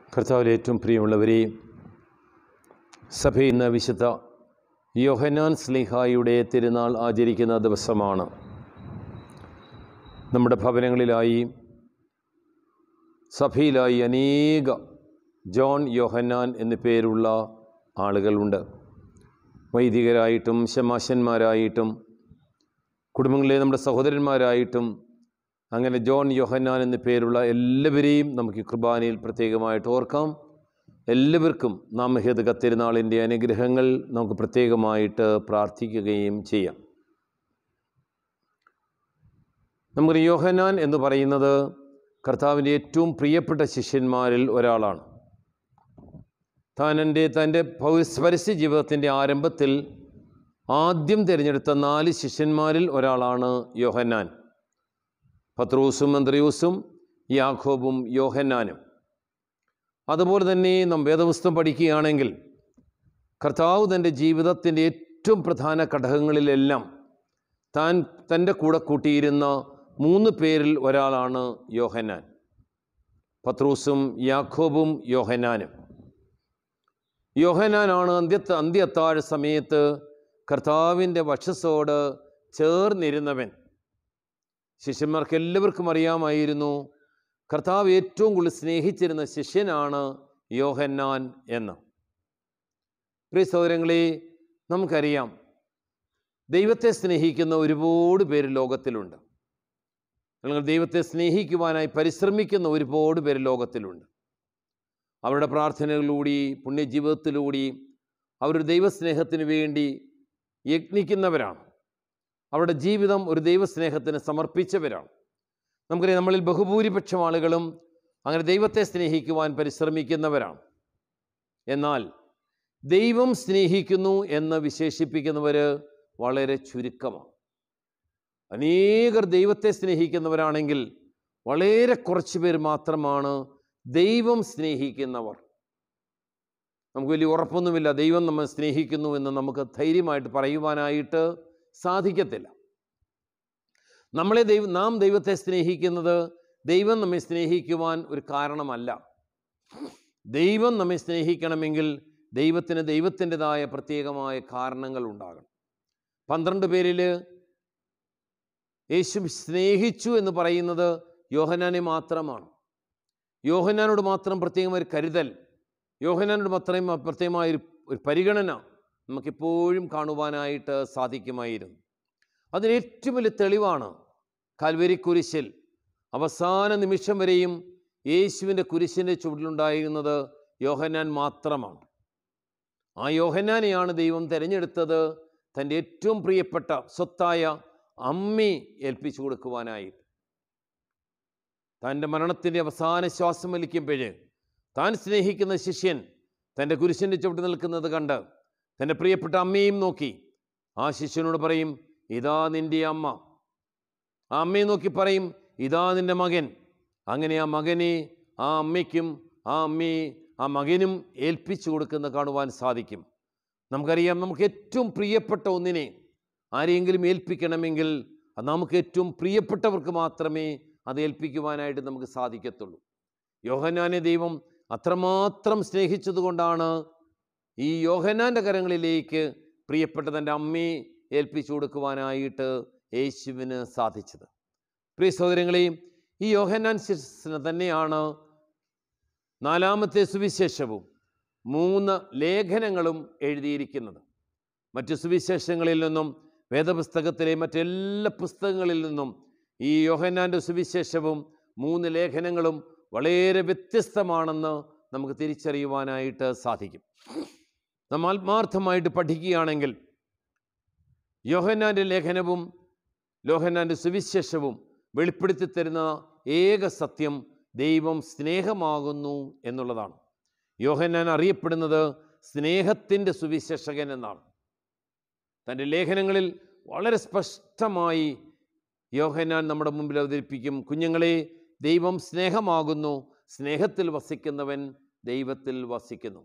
കർത്താവിൽ ഏറ്റവും പ്രിയമുള്ളവരെ സഭ ഇന്ന് വിശുദ്ധ യോഹനാൻ സ്ലിഹായുടെ തിരുനാൾ ആചരിക്കുന്ന ദിവസമാണ് നമ്മുടെ ഭവനങ്ങളിലായി സഭയിലായി അനേക ജോൺ യോഹന്നാൻ എന്നു പേരുള്ള ആളുകളുണ്ട് വൈദികരായിട്ടും ശമാശന്മാരായിട്ടും കുടുംബങ്ങളിലെ നമ്മുടെ സഹോദരന്മാരായിട്ടും അങ്ങനെ ജോൺ യോഹന്നാൻ എന്നു പേരുള്ള എല്ലാവരെയും നമുക്ക് ഈ കുർബാനയിൽ പ്രത്യേകമായിട്ട് ഓർക്കാം എല്ലാവർക്കും നാമഹേതുക തിരുനാളിൻ്റെ അനുഗ്രഹങ്ങൾ നമുക്ക് പ്രത്യേകമായിട്ട് പ്രാർത്ഥിക്കുകയും ചെയ്യാം നമുക്ക് യോഹന്നാൻ എന്ന് പറയുന്നത് കർത്താവിൻ്റെ ഏറ്റവും പ്രിയപ്പെട്ട ശിഷ്യന്മാരിൽ ഒരാളാണ് താൻ എൻ്റെ തൻ്റെ പരസ്യ ജീവിതത്തിൻ്റെ ആരംഭത്തിൽ ആദ്യം തിരഞ്ഞെടുത്ത നാല് ശിഷ്യന്മാരിൽ ഒരാളാണ് യോഹന്നാൻ പത്രൂസും മന്ത്രിയൂസും യാഖോബും യോഹന്നാനും അതുപോലെ തന്നെ നാം വേദപുസ്തകം പഠിക്കുകയാണെങ്കിൽ കർത്താവ് തൻ്റെ ജീവിതത്തിൻ്റെ ഏറ്റവും പ്രധാന ഘടകങ്ങളിലെല്ലാം താൻ തൻ്റെ കൂടെ കൂട്ടിയിരുന്ന മൂന്ന് പേരിൽ ഒരാളാണ് യോഹന്നാൻ പത്രൂസും യാഖോബും യോഹന്നാനും യോഹന്നാനാണ് അന്ത്യത്ത് അന്ത്യത്താഴ സമയത്ത് കർത്താവിൻ്റെ വക്ഷസോട് ചേർന്നിരുന്നവൻ ശിഷ്യന്മാർക്ക് എല്ലാവർക്കും അറിയാമായിരുന്നു കർത്താവ് ഏറ്റവും കൂടുതൽ സ്നേഹിച്ചിരുന്ന ശിഷ്യനാണ് യോഹന്നാൻ എന്ന് പ്രിയ സഹോദരങ്ങളെ നമുക്കറിയാം ദൈവത്തെ സ്നേഹിക്കുന്ന ഒരുപാട് പേര് ലോകത്തിലുണ്ട് അല്ലെങ്കിൽ ദൈവത്തെ സ്നേഹിക്കുവാനായി പരിശ്രമിക്കുന്ന ഒരുപാട് പേര് ലോകത്തിലുണ്ട് അവരുടെ പ്രാർത്ഥനകളിലൂടെ പുണ്യജീവിതത്തിലൂടെ അവർ ദൈവസ്നേഹത്തിന് വേണ്ടി യജ്ഞിക്കുന്നവരാണ് അവരുടെ ജീവിതം ഒരു ദൈവസ്നേഹത്തിന് സമർപ്പിച്ചവരാണ് നമുക്കറിയാം നമ്മളിൽ ബഹുഭൂരിപക്ഷം ആളുകളും അങ്ങനെ ദൈവത്തെ സ്നേഹിക്കുവാൻ പരിശ്രമിക്കുന്നവരാണ് എന്നാൽ ദൈവം സ്നേഹിക്കുന്നു എന്ന് വിശേഷിപ്പിക്കുന്നവർ വളരെ ചുരുക്കമാണ് അനേകർ ദൈവത്തെ സ്നേഹിക്കുന്നവരാണെങ്കിൽ വളരെ കുറച്ച് പേർ മാത്രമാണ് ദൈവം സ്നേഹിക്കുന്നവർ നമുക്ക് വലിയ ഉറപ്പൊന്നുമില്ല ദൈവം നമ്മെ സ്നേഹിക്കുന്നു എന്ന് നമുക്ക് ധൈര്യമായിട്ട് പറയുവാനായിട്ട് സാധിക്കത്തില്ല നമ്മളെ ദൈവ നാം ദൈവത്തെ സ്നേഹിക്കുന്നത് ദൈവം നമ്മെ സ്നേഹിക്കുവാൻ ഒരു കാരണമല്ല ദൈവം നമ്മെ സ്നേഹിക്കണമെങ്കിൽ ദൈവത്തിന് ദൈവത്തിൻ്റെതായ പ്രത്യേകമായ കാരണങ്ങൾ ഉണ്ടാകണം പന്ത്രണ്ട് പേരിൽ യേശു സ്നേഹിച്ചു എന്ന് പറയുന്നത് യോഹനാനെ മാത്രമാണ് യോഹനാനോട് മാത്രം പ്രത്യേകമായ ഒരു കരുതൽ യോഹനാനോട് മാത്രം പ്രത്യേകമായ ഒരു ഒരു പരിഗണന നമുക്കെപ്പോഴും കാണുവാനായിട്ട് സാധിക്കുമായിരുന്നു അതിന് ഏറ്റവും വലിയ തെളിവാണ് കാൽവരി കുരിശിൽ അവസാന നിമിഷം വരെയും യേശുവിൻ്റെ കുരിശിൻ്റെ ചുവട്ടിലുണ്ടായിരുന്നത് യോഹന്നാൻ മാത്രമാണ് ആ യോഹന്നാനെയാണ് ദൈവം തിരഞ്ഞെടുത്തത് തൻ്റെ ഏറ്റവും പ്രിയപ്പെട്ട സ്വത്തായ അമ്മി ഏൽപ്പിച്ചു കൊടുക്കുവാനായിട്ട് തൻ്റെ മരണത്തിൻ്റെ അവസാന ശ്വാസം വലിക്കുമ്പോഴ് താൻ സ്നേഹിക്കുന്ന ശിഷ്യൻ തൻ്റെ കുരിശിൻ്റെ ചുവട്ട് നിൽക്കുന്നത് കണ്ട് തൻ്റെ പ്രിയപ്പെട്ട അമ്മയും നോക്കി ആ ശിഷ്യനോട് പറയും ഇതാ നിൻ്റെ അമ്മ ആ അമ്മയെ നോക്കി പറയും ഇതാ നിൻ്റെ മകൻ അങ്ങനെ ആ മകനെ ആ അമ്മയ്ക്കും ആ അമ്മയെ ആ മകനും ഏൽപ്പിച്ചു കൊടുക്കുന്ന കാണുവാൻ സാധിക്കും നമുക്കറിയാം നമുക്ക് ഏറ്റവും പ്രിയപ്പെട്ട ഒന്നിനെ ആരെയെങ്കിലും ഏൽപ്പിക്കണമെങ്കിൽ അത് നമുക്ക് ഏറ്റവും പ്രിയപ്പെട്ടവർക്ക് മാത്രമേ അത് ഏൽപ്പിക്കുവാനായിട്ട് നമുക്ക് സാധിക്കത്തുള്ളൂ യോഹനാനെ ദൈവം അത്രമാത്രം സ്നേഹിച്ചതുകൊണ്ടാണ് ഈ യോഹനാൻ്റെ കരങ്ങളിലേക്ക് പ്രിയപ്പെട്ട തൻ്റെ അമ്മയെ ഏൽപ്പിച്ചു കൊടുക്കുവാനായിട്ട് യേശുവിന് സാധിച്ചത് പ്രിയ സഹോദരങ്ങളെയും ഈ യോഹന്നാൻ ശിഷ്യന് തന്നെയാണ് നാലാമത്തെ സുവിശേഷവും മൂന്ന് ലേഖനങ്ങളും എഴുതിയിരിക്കുന്നത് മറ്റു സുവിശേഷങ്ങളിൽ നിന്നും വേദപുസ്തകത്തിലെ മറ്റെല്ലാ പുസ്തകങ്ങളിൽ നിന്നും ഈ യോഹന്നാൻ്റെ സുവിശേഷവും മൂന്ന് ലേഖനങ്ങളും വളരെ വ്യത്യസ്തമാണെന്ന് നമുക്ക് തിരിച്ചറിയുവാനായിട്ട് സാധിക്കും നാം ആത്മാർത്ഥമായിട്ട് പഠിക്കുകയാണെങ്കിൽ യോഹന്നാൻ്റെ ലേഖനവും യോഹന്നാൻ്റെ സുവിശേഷവും വെളിപ്പെടുത്തി തരുന്ന ഏക സത്യം ദൈവം സ്നേഹമാകുന്നു എന്നുള്ളതാണ് യോഹന്നാൻ അറിയപ്പെടുന്നത് സ്നേഹത്തിൻ്റെ സുവിശേഷകൻ എന്നാണ് തൻ്റെ ലേഖനങ്ങളിൽ വളരെ സ്പഷ്ടമായി യോഹന്നാൻ നമ്മുടെ മുമ്പിൽ അവതരിപ്പിക്കും കുഞ്ഞുങ്ങളെ ദൈവം സ്നേഹമാകുന്നു സ്നേഹത്തിൽ വസിക്കുന്നവൻ ദൈവത്തിൽ വസിക്കുന്നു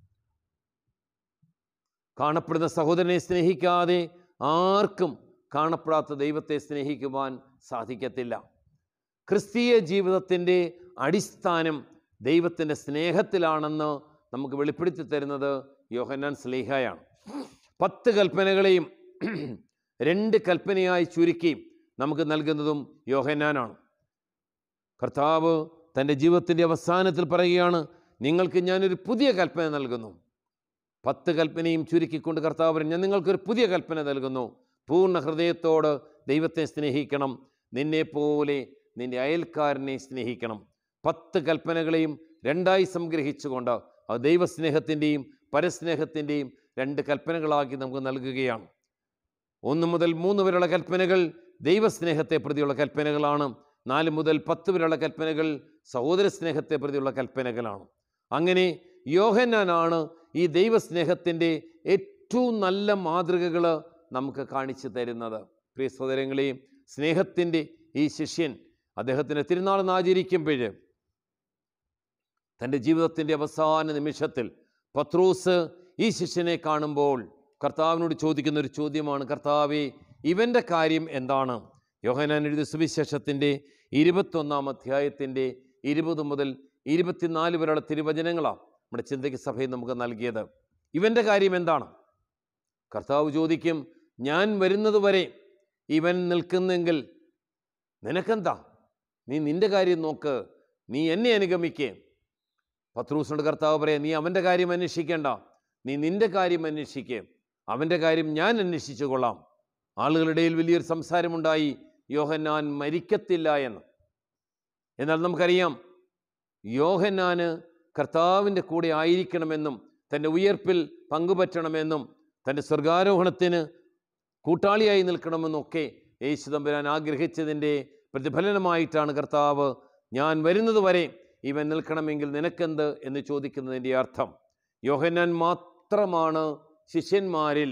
കാണപ്പെടുന്ന സഹോദരനെ സ്നേഹിക്കാതെ ആർക്കും കാണപ്പെടാത്ത ദൈവത്തെ സ്നേഹിക്കുവാൻ സാധിക്കത്തില്ല ക്രിസ്തീയ ജീവിതത്തിൻ്റെ അടിസ്ഥാനം ദൈവത്തിൻ്റെ സ്നേഹത്തിലാണെന്ന് നമുക്ക് വെളിപ്പെടുത്തി തരുന്നത് യോഹന്നാൻ സ്ലീഹയാണ് പത്ത് കൽപ്പനകളെയും രണ്ട് കൽപ്പനയായി ചുരുക്കി നമുക്ക് നൽകുന്നതും യോഹന്നാനാണ് കർത്താവ് തൻ്റെ ജീവിതത്തിൻ്റെ അവസാനത്തിൽ പറയുകയാണ് നിങ്ങൾക്ക് ഞാനൊരു പുതിയ കൽപ്പന നൽകുന്നു പത്ത് കൽപ്പനയും ചുരുക്കിക്കൊണ്ട് കർത്താവ് പറഞ്ഞു, ഞാൻ നിങ്ങൾക്കൊരു പുതിയ കൽപ്പന നൽകുന്നു പൂർണ്ണ ഹൃദയത്തോട് ദൈവത്തെ സ്നേഹിക്കണം നിന്നെപ്പോലെ നിന്റെ അയൽക്കാരനെ സ്നേഹിക്കണം പത്ത് കൽപ്പനകളെയും രണ്ടായി സംഗ്രഹിച്ചുകൊണ്ട് അത് ദൈവസ്നേഹത്തിൻ്റെയും പരസ്നേഹത്തിൻ്റെയും രണ്ട് കൽപ്പനകളാക്കി നമുക്ക് നൽകുകയാണ് ഒന്ന് മുതൽ മൂന്ന് വരെയുള്ള കൽപ്പനകൾ ദൈവസ്നേഹത്തെ പ്രതിയുള്ള കൽപ്പനകളാണ് നാല് മുതൽ പത്ത് വരെയുള്ള കൽപ്പനകൾ സഹോദര സ്നേഹത്തെ പ്രതിയുള്ള കൽപ്പനകളാണ് അങ്ങനെ യോഹന്നാനാണ് ഈ ദൈവസ്നേഹത്തിൻ്റെ ഏറ്റവും നല്ല മാതൃകകൾ നമുക്ക് കാണിച്ചു തരുന്നത് പ്രിയ സഹോദരങ്ങളെ സ്നേഹത്തിൻ്റെ ഈ ശിഷ്യൻ അദ്ദേഹത്തിൻ്റെ തിരുനാൾ ആചരിക്കുമ്പോൾ തൻ്റെ ജീവിതത്തിൻ്റെ അവസാന നിമിഷത്തിൽ പത്രൂസ് ഈ ശിഷ്യനെ കാണുമ്പോൾ കർത്താവിനോട് ചോദിക്കുന്ന ഒരു ചോദ്യമാണ് കർത്താവെ ഇവൻ്റെ കാര്യം എന്താണ് യോഹനാൻ എഴുതിയ സുവിശേഷത്തിൻ്റെ ഇരുപത്തൊന്നാം അധ്യായത്തിൻ്റെ ഇരുപത് മുതൽ ഇരുപത്തിനാല് വരെയുള്ള തിരുവചനങ്ങളാണ് നമ്മുടെ ചിന്തയ്ക്ക് സഭയിൽ നമുക്ക് നൽകിയത് ഇവൻ്റെ കാര്യം എന്താണ് കർത്താവ് ചോദിക്കും ഞാൻ വരുന്നത് വരെ ഇവൻ നിൽക്കുന്നെങ്കിൽ നിനക്കെന്താ നീ നിന്റെ കാര്യം നോക്ക് നീ എന്നെ അനുഗമിക്കേ പത്രൂസിനോട് കർത്താവ് പറയാം നീ അവൻ്റെ കാര്യം അന്വേഷിക്കേണ്ട നീ നിന്റെ കാര്യം അന്വേഷിക്കേ അവൻ്റെ കാര്യം ഞാൻ അന്വേഷിച്ചു കൊള്ളാം ആളുകളുടെ ഇടയിൽ വലിയൊരു സംസാരമുണ്ടായി യോഹന്നാൻ മരിക്കത്തില്ല എന്ന് എന്നാൽ നമുക്കറിയാം യോഹന്നാന് കർത്താവിൻ്റെ കൂടെ ആയിരിക്കണമെന്നും തൻ്റെ ഉയർപ്പിൽ പങ്കുപറ്റണമെന്നും തൻ്റെ സ്വർഗാരോഹണത്തിന് കൂട്ടാളിയായി നിൽക്കണമെന്നൊക്കെ യേശു തമ്പുരാൻ ആഗ്രഹിച്ചതിൻ്റെ പ്രതിഫലനമായിട്ടാണ് കർത്താവ് ഞാൻ വരുന്നത് വരെ ഇവൻ നിൽക്കണമെങ്കിൽ നിനക്കെന്ത് എന്ന് ചോദിക്കുന്നതിൻ്റെ അർത്ഥം യോഹന്നാൻ മാത്രമാണ് ശിഷ്യന്മാരിൽ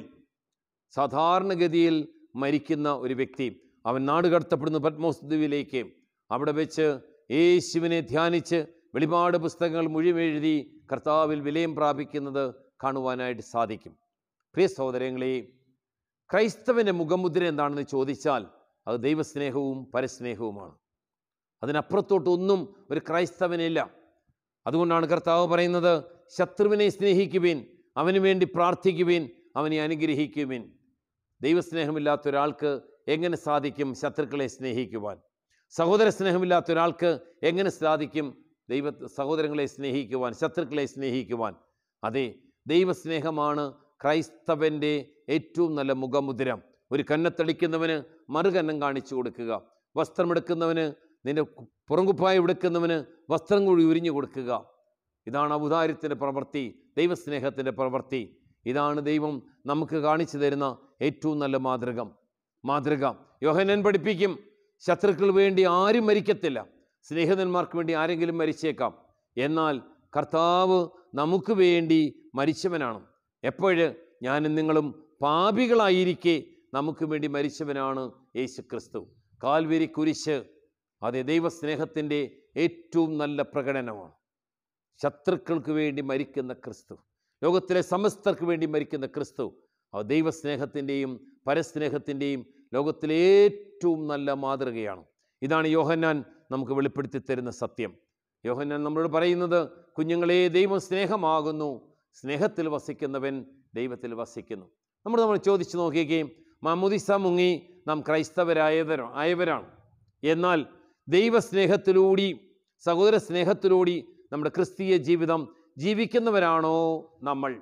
സാധാരണഗതിയിൽ മരിക്കുന്ന ഒരു വ്യക്തി അവൻ നാടുകടത്തപ്പെടുന്ന പത്മോസ് ദ്വീപിലേക്ക് അവിടെ വെച്ച് യേശുവിനെ ധ്യാനിച്ച് വെളിപാട് പുസ്തകങ്ങൾ മുഴുവെഴുതി കർത്താവിൽ വിലയം പ്രാപിക്കുന്നത് കാണുവാനായിട്ട് സാധിക്കും പ്രിയ സഹോദരങ്ങളെ ക്രൈസ്തവൻ്റെ മുഖമുദ്ര എന്താണെന്ന് ചോദിച്ചാൽ അത് ദൈവസ്നേഹവും പരസ്നേഹവുമാണ് അതിനപ്പുറത്തോട്ടൊന്നും ഒരു ക്രൈസ്തവനില്ല അതുകൊണ്ടാണ് കർത്താവ് പറയുന്നത് ശത്രുവിനെ സ്നേഹിക്കുവിൻ അവന് വേണ്ടി പ്രാർത്ഥിക്കുവിൻ അവനെ അനുഗ്രഹിക്കുവിൻ ദൈവസ്നേഹമില്ലാത്ത ഒരാൾക്ക് എങ്ങനെ സാധിക്കും ശത്രുക്കളെ സ്നേഹിക്കുവാൻ സഹോദര സ്നേഹമില്ലാത്ത ഒരാൾക്ക് എങ്ങനെ സാധിക്കും ദൈവ സഹോദരങ്ങളെ സ്നേഹിക്കുവാൻ ശത്രുക്കളെ സ്നേഹിക്കുവാൻ അതെ ദൈവസ്നേഹമാണ് ക്രൈസ്തവൻ്റെ ഏറ്റവും നല്ല മുഖമുദ്ര ഒരു കന്നത്തടിക്കുന്നവന് മറുകന്നം കാണിച്ചു കൊടുക്കുക വസ്ത്രമെടുക്കുന്നവന് നിന്റെ പുറങ്കുപ്പായ എടുക്കുന്നവന് വസ്ത്രം കൂടി ഉരിഞ്ഞു കൊടുക്കുക ഇതാണ് ഔദാര്യത്തിൻ്റെ പ്രവൃത്തി ദൈവസ്നേഹത്തിൻ്റെ പ്രവൃത്തി ഇതാണ് ദൈവം നമുക്ക് കാണിച്ചു തരുന്ന ഏറ്റവും നല്ല മാതൃകം മാതൃക യോഹനൻ പഠിപ്പിക്കും ശത്രുക്കൾ വേണ്ടി ആരും മരിക്കത്തില്ല സ്നേഹിതന്മാർക്ക് വേണ്ടി ആരെങ്കിലും മരിച്ചേക്കാം എന്നാൽ കർത്താവ് നമുക്ക് വേണ്ടി മരിച്ചവനാണ് എപ്പോഴ് ഞാനും നിങ്ങളും പാപികളായിരിക്കെ നമുക്ക് വേണ്ടി മരിച്ചവനാണ് യേശു ക്രിസ്തു കാൽവരി കുരിശ് അതെ ദൈവസ്നേഹത്തിൻ്റെ ഏറ്റവും നല്ല പ്രകടനമാണ് ശത്രുക്കൾക്ക് വേണ്ടി മരിക്കുന്ന ക്രിസ്തു ലോകത്തിലെ സമസ്തർക്ക് വേണ്ടി മരിക്കുന്ന ക്രിസ്തു ആ ദൈവസ്നേഹത്തിൻ്റെയും പരസ്നേഹത്തിൻ്റെയും ലോകത്തിലെ ഏറ്റവും നല്ല മാതൃകയാണ് ഇതാണ് യോഹന്നാൻ നമുക്ക് വെളിപ്പെടുത്തി തരുന്ന സത്യം യോഹന്നാൻ നമ്മളോട് പറയുന്നത് കുഞ്ഞുങ്ങളെ ദൈവം സ്നേഹമാകുന്നു സ്നേഹത്തിൽ വസിക്കുന്നവൻ ദൈവത്തിൽ വസിക്കുന്നു നമ്മൾ നമ്മൾ ചോദിച്ചു നോക്കുകയും മാമുദിസ മുങ്ങി നാം ക്രൈസ്തവരായവരോ ആയവരാണ് എന്നാൽ ദൈവസ്നേഹത്തിലൂടി സഹോദര സ്നേഹത്തിലൂടി നമ്മുടെ ക്രിസ്തീയ ജീവിതം ജീവിക്കുന്നവരാണോ നമ്മൾ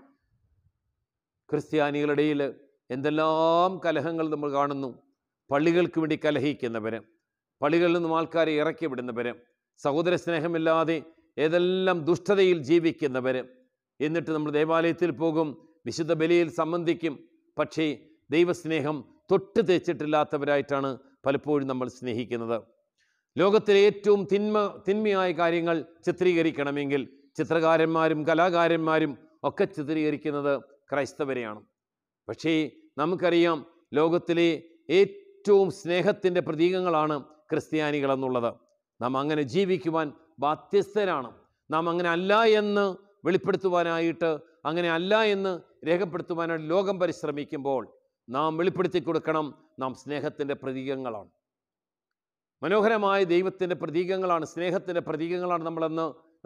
ക്രിസ്ത്യാനികളുടെ ഇടയിൽ എന്തെല്ലാം കലഹങ്ങൾ നമ്മൾ കാണുന്നു പള്ളികൾക്ക് വേണ്ടി കലഹിക്കുന്നവർ പള്ളികളിൽ നിന്നും ആൾക്കാരെ ഇറക്കി വിടുന്നവർ സഹോദര സ്നേഹമില്ലാതെ ഏതെല്ലാം ദുഷ്ടതയിൽ ജീവിക്കുന്നവർ എന്നിട്ട് നമ്മൾ ദേവാലയത്തിൽ പോകും വിശുദ്ധ ബലിയിൽ സംബന്ധിക്കും പക്ഷേ ദൈവസ്നേഹം തൊട്ട് തേച്ചിട്ടില്ലാത്തവരായിട്ടാണ് പലപ്പോഴും നമ്മൾ സ്നേഹിക്കുന്നത് ലോകത്തിലെ ഏറ്റവും തിന്മ തിന്മയായ കാര്യങ്ങൾ ചിത്രീകരിക്കണമെങ്കിൽ ചിത്രകാരന്മാരും കലാകാരന്മാരും ഒക്കെ ചിത്രീകരിക്കുന്നത് ക്രൈസ്തവരെയാണ് പക്ഷേ നമുക്കറിയാം ലോകത്തിലെ ഏറ്റവും സ്നേഹത്തിൻ്റെ പ്രതീകങ്ങളാണ് ക്രിസ്ത്യാനികൾ എന്നുള്ളത് നാം അങ്ങനെ ജീവിക്കുവാൻ ബാധ്യസ്ഥരാണ് നാം അങ്ങനെ അല്ല എന്ന് വെളിപ്പെടുത്തുവാനായിട്ട് അങ്ങനെ അല്ല എന്ന് രേഖപ്പെടുത്തുവാനായിട്ട് ലോകം പരിശ്രമിക്കുമ്പോൾ നാം വെളിപ്പെടുത്തി കൊടുക്കണം നാം സ്നേഹത്തിൻ്റെ പ്രതീകങ്ങളാണ് മനോഹരമായ ദൈവത്തിൻ്റെ പ്രതീകങ്ങളാണ് സ്നേഹത്തിൻ്റെ പ്രതീകങ്ങളാണ് നമ്മളെന്ന്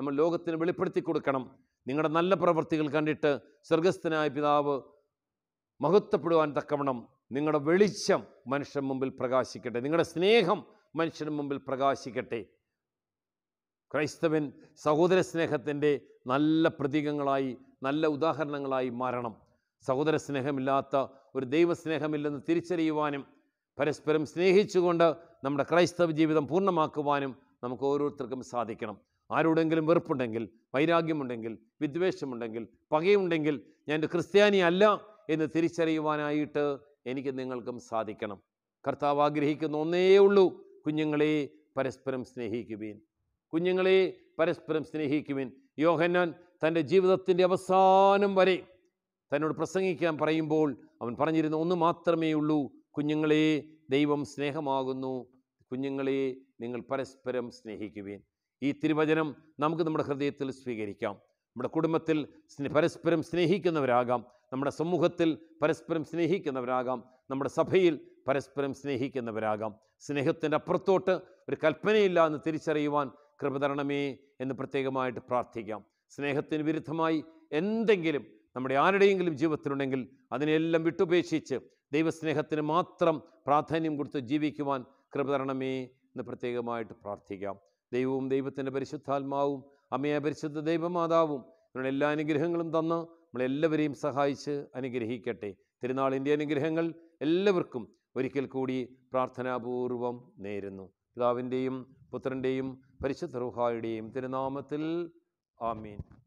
നമ്മൾ ലോകത്തിന് വെളിപ്പെടുത്തി കൊടുക്കണം നിങ്ങളുടെ നല്ല പ്രവൃത്തികൾ കണ്ടിട്ട് സ്വർഗസ്ഥനായ പിതാവ് മഹത്വപ്പെടുവാൻ തക്കവണ്ണം നിങ്ങളുടെ വെളിച്ചം മനുഷ്യൻ മുമ്പിൽ പ്രകാശിക്കട്ടെ നിങ്ങളുടെ സ്നേഹം മനുഷ്യന് മുമ്പിൽ പ്രകാശിക്കട്ടെ ക്രൈസ്തവൻ സഹോദര സ്നേഹത്തിൻ്റെ നല്ല പ്രതീകങ്ങളായി നല്ല ഉദാഹരണങ്ങളായി മാറണം സഹോദര സ്നേഹമില്ലാത്ത ഒരു ദൈവസ്നേഹമില്ലെന്ന് തിരിച്ചറിയുവാനും പരസ്പരം സ്നേഹിച്ചുകൊണ്ട് നമ്മുടെ ക്രൈസ്തവ ജീവിതം പൂർണ്ണമാക്കുവാനും നമുക്ക് ഓരോരുത്തർക്കും സാധിക്കണം ആരോടെങ്കിലും വെറുപ്പുണ്ടെങ്കിൽ വൈരാഗ്യമുണ്ടെങ്കിൽ വിദ്വേഷമുണ്ടെങ്കിൽ പകയുണ്ടെങ്കിൽ ഞാൻ ഒരു ക്രിസ്ത്യാനി അല്ല എന്ന് തിരിച്ചറിയുവാനായിട്ട് എനിക്ക് നിങ്ങൾക്കും സാധിക്കണം കർത്താവ് ആഗ്രഹിക്കുന്ന ഒന്നേ ഉള്ളൂ കുഞ്ഞുങ്ങളെ പരസ്പരം സ്നേഹിക്കുവീൻ കുഞ്ഞുങ്ങളെ പരസ്പരം സ്നേഹിക്കുവിൻ യോഹന്നാൻ തൻ്റെ ജീവിതത്തിൻ്റെ അവസാനം വരെ തന്നോട് പ്രസംഗിക്കാൻ പറയുമ്പോൾ അവൻ പറഞ്ഞിരുന്ന ഒന്ന് മാത്രമേ ഉള്ളൂ കുഞ്ഞുങ്ങളെ ദൈവം സ്നേഹമാകുന്നു കുഞ്ഞുങ്ങളെ നിങ്ങൾ പരസ്പരം സ്നേഹിക്കുവിൻ ഈ തിരുവചനം നമുക്ക് നമ്മുടെ ഹൃദയത്തിൽ സ്വീകരിക്കാം നമ്മുടെ കുടുംബത്തിൽ സ്നേ- പരസ്പരം സ്നേഹിക്കുന്നവരാകാം നമ്മുടെ സമൂഹത്തിൽ പരസ്പരം സ്നേഹിക്കുന്നവരാകാം നമ്മുടെ സഭയിൽ പരസ്പരം സ്നേഹിക്കുന്നവരാകാം സ്നേഹത്തിൻ്റെ അപ്പുറത്തോട്ട് ഒരു കൽപ്പനയില്ല എന്ന് തിരിച്ചറിയുവാൻ കൃപ തരണമേ എന്ന് പ്രത്യേകമായിട്ട് പ്രാർത്ഥിക്കാം സ്നേഹത്തിന് വിരുദ്ധമായി എന്തെങ്കിലും നമ്മുടെ ആരുടെയെങ്കിലും ജീവിതത്തിലുണ്ടെങ്കിൽ അതിനെല്ലാം വിട്ടുപേക്ഷിച്ച് ദൈവസ്നേഹത്തിന് മാത്രം പ്രാധാന്യം കൊടുത്ത് ജീവിക്കുവാൻ കൃപ തരണമേ എന്ന് പ്രത്യേകമായിട്ട് പ്രാർത്ഥിക്കാം ദൈവവും ദൈവത്തിൻ്റെ പരിശുദ്ധാത്മാവും അമ്മയെ പരിശുദ്ധ ദൈവമാതാവും ഇവരുടെ എല്ലാ അനുഗ്രഹങ്ങളും തന്ന് നമ്മളെല്ലാവരെയും സഹായിച്ച് അനുഗ്രഹിക്കട്ടെ തിരുനാളിൻ്റെ അനുഗ്രഹങ്ങൾ എല്ലാവർക്കും ഒരിക്കൽ കൂടി പ്രാർത്ഥനാപൂർവം നേരുന്നു പിതാവിൻ്റെയും പുത്രൻ്റെയും പരിശുദ്ധ റുഹായുടെയും തിരുനാമത്തിൽ ആമീൻ